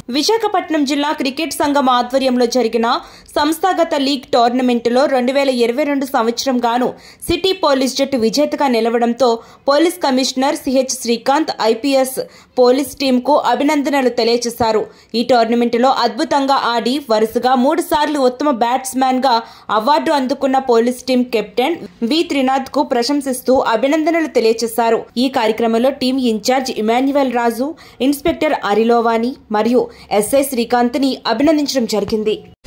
విశాఖపట్నం జిల్లా క్రికెట్ సంఘం ఆధ్వర్యంలో జరిగిన సంస్థాగత లీగ్ టోర్నమెంటులో రెండు వేల ఇరవై రెండు సంవత్సరం గాను సిటీ పోలీస్ జట్టు విజేతగా నిలవడంతో police commissioner CH Srikanth IPS police టీంకు అభినందనలు తెలియజేశారు ఈ టోర్నమెంటులో అద్భుతంగా ఆడి వరుసగా మూడు సార్లు ఉత్తమ బ్యాట్స్మెన్ గా అవార్డు అందుకున్న police team captain V Trinath కు ప్రశంసిస్తూ అభినందనలు తెలియజేశారు ఈ కార్యక్రమంలో team incharge Emmanuel Raju inspector అరిలోవాని మరియు ఎస్ఐ శ్రీకాంత్ ని అభినందించడం జరిగింది